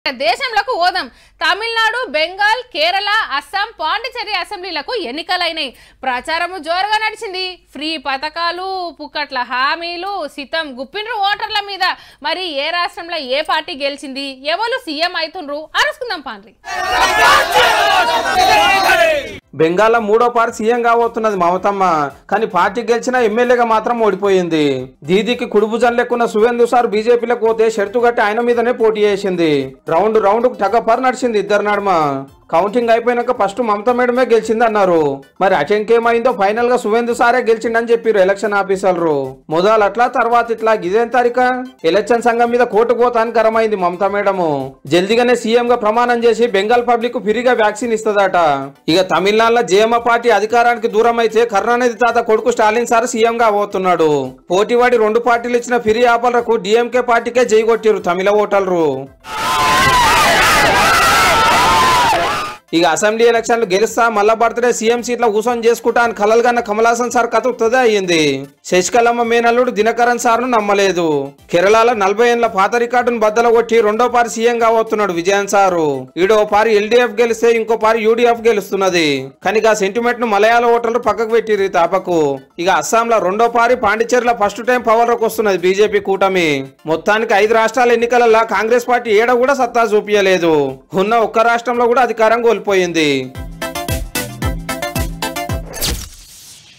దేశంలోకి ఓదాం తమిళనాడు బెంగాల్ కేరళ అస్సాం పాండిచేరి అసెంబ్లీలకు ఎన్నికలైనాయి ప్రచారము జోరుగా నడిచింది ఫ్రీ పథకాలు పుక్కట్ల హామీలు సితం గుప్పిండ్రు ఓటర్ల మీద మరి ఏ రాష్ట్రంలో ఏ పార్టీ గెలిచింది ఎవరు సీఎం అవుతుండ్రు అరుసుకుందాం పాండ్రి బెంగాల్లో మూడో పార్టీ సీఎం కాబోతున్నది మమతమ్మ కానీ పార్టీ గెలిచిన ఎమ్మెల్యేగా మాత్రం ఓడిపోయింది దీదీకి కుడుభుజం లెక్కున్న సువేందు సార్ బీజేపీలోకి పోతే షరతు కట్టి ఆయన మీదనే పోటీ చేసింది రౌండ్ రౌండ్ టగపర్ నడిచింది ఇద్దరు నడుమ కౌంటింగ్ అయిపోయినాక ఫస్ట్ మమతా మేడమే గెలిచింది అన్నారు మరి అటెంకేమైందో ఫైనల్ గా సువేందు సారే గెలిచిండని చెప్పారు ఎలక్షన్ ఆఫీసర్లు మొదలు అట్లా తర్వాత ఇట్లా ఇదేం తారీఖ ఎలక్షన్ సంఘం మీద కోర్టు పోతానికి గరమైంది మమతా మేడము జల్దిగానే సీఎం గా ప్రమాణం చేసి బెంగాల్ పబ్లిక్ ఫ్రీగా వ్యాక్సిన్ ఇస్తుందట ఇక తమిళనాడులో జేఎంఆ పార్టీ అధికారానికి దూరం అయితే కరుణానిధి తాత కొడుకు స్టాలిన్ సార్ సీఎం గా పోతున్నాడు పోటీవాడి రెండు పార్టీలు ఇచ్చిన ఫిరి ఆపలకు డిఎంకే పార్టీకే జై కొట్టిరు తమిళ ఓటర్లు ఇక అసెంబ్లీ ఎలక్షన్లు గెలుస్తా మళ్ళా బర్త్డే సీఎం సీట్లో కూర్చొని చేసుకుంటా అని కలలు కన్న కమల్ హాసన్ సార్ కథ ఉత్తదే అయ్యింది శశికళమ్మ మేనల్లుడు దినకరన్ సార్ను నమ్మలేదు కేరళలో నలభై ఏళ్ల పాత రికార్డును బద్దలు కొట్టి రెండో పారి సీఎం కాబోతున్నాడు విజయన్ సారు ఈడో పారి ఎల్డీఎఫ్ గెలిస్తే ఇంకో పారి యూడీఎఫ్ గెలుస్తున్నది కానీ ఆ సెంటిమెంట్ ను మలయాళ ఓటర్లు పక్కకు పెట్టిరు ఈ తాపకు ఇక అస్సాంలో రెండో పారి పాండిచేరిలో ఫస్ట్ టైం పవర్ లోకి వస్తున్నది బీజేపీ కూటమి మొత్తానికి ఐదు రాష్ట్రాల ఎన్నికలలో కాంగ్రెస్ పార్టీ ఏడ కూడా సత్తా చూపించలేదు ఉన్న ఒక్క రాష్ట్రంలో కూడా అధికారం కోల్పోయింది